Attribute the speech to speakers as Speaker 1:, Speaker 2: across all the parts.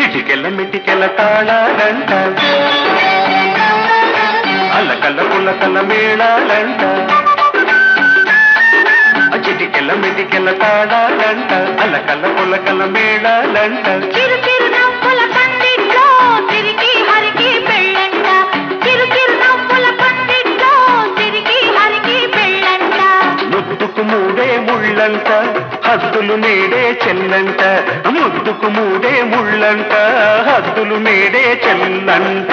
Speaker 1: చిటికెల మిటికెల తాళాలంట అల్లకల్ల పుల్లకల్ల మేళాలంట చిటికెల మిటికెల తాళాలంట అల్లకల్ల పుల్లకల్ల మేళాలంట
Speaker 2: చిరు చిరు నవ్వుల పందిట్లో తిరిగి హరికి పెళ్ళంట చిరు చిరు నవ్వుల పందిట్లో తిరిగి హరికి పెళ్ళంట
Speaker 1: ముద్దుకు మూడే ముళ్ళంట హద్దులు నేడే చెల్లంట ముద్దుకు మూడే ముళ్ళంట హద్దులు నేడే చెల్లంట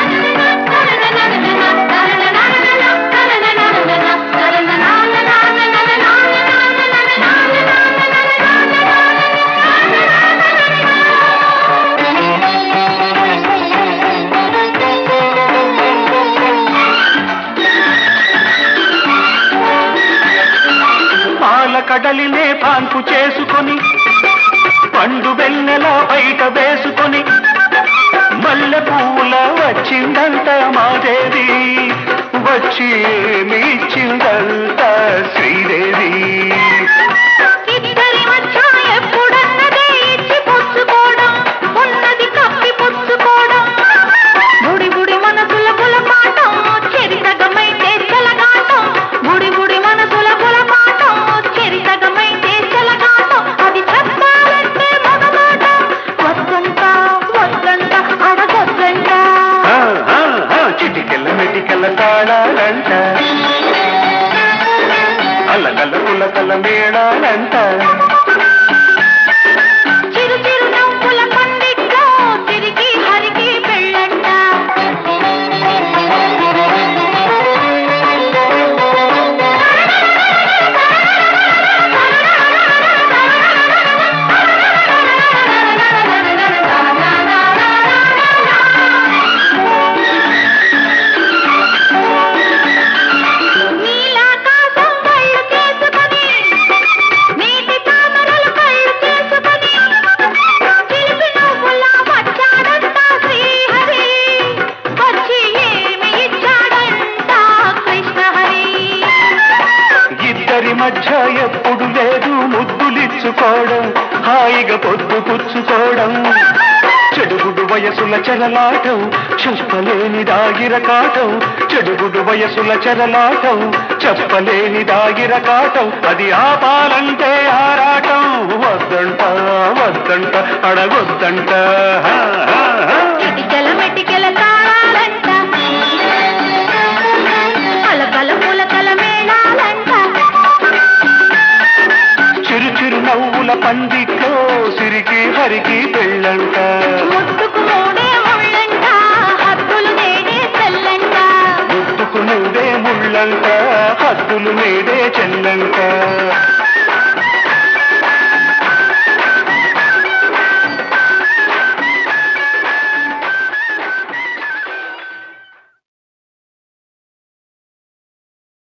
Speaker 1: పాల కడలినే పాన్పు చేసుకొని పండు వెన్నెల బయట వేసుకొని మల్లె పూల వచ్చిందంట మాదేవి వచ్చి ఏమి ఇచ్చిందంట శ్రీదేవి
Speaker 2: ఇద్దరి మధ్య ఎప్పుడన్నదే ఇచ్చి పుచ్చుకోవడం ఉన్నది కప్పి పుచ్చుకోవడం బుడి బుడి మనసుల గులపాటం చెరితగమైతే చెలగాటం బుడి బుడి మనసుల గులపాటం చెరితగమైతే చెలగాటం అది చెప్పాలంటే మగమాట వద్దంట వద్దంట అడగొద్దంట
Speaker 1: ఆ, ఆ, ఆ, చిటికెల మెటికెల తాళాలంట అల్లకల్ల పుల్లకల్ల మేళాలంట
Speaker 2: చిరు చిరు నవ్వుల పండిట్లో తిరిగి హరికి పెళ్ళంట నీలాకాశం కళ్ళు చేసుకొని నీటి తామరలు కళ్ళు చేసుకొని చిలిపి నువ్వులా వచ్చాడంట శ్రీహరి వచ్చి ఏమి ఇచ్చాడంట కృష్ణహరి
Speaker 1: ఇద్దరి మధ్య ఎప్పుడు లేదు ముద్దులిచ్చుకోవడం హాయిగా పొద్దు పుచ్చుకోవడం చెడుగుడు వయసుల చెరలాటం చెప్పలేని దాగిరకాటం చెడుగుడు వయసుల చెరలాటం చెప్పలేని దాగిరకాటం అది ఆపాలంటే ఆరాటం వద్దంట వద్దంట అడగొద్దంట హా, హా, హా.
Speaker 2: చిటికెల మెటికెల తాళాలంట అలకల పులకల మేళాలంట
Speaker 1: చిరు చిరు నవ్వుల పందిట్లో సిరికి హరికి పెళ్ళంట
Speaker 2: ముద్దుకు మూడే ముళ్ళంట హద్దులు నేడే చెల్లంట
Speaker 1: గుర్తుకు నువ్వే ముళ్ళంట హద్దులు నేడే చెల్లంట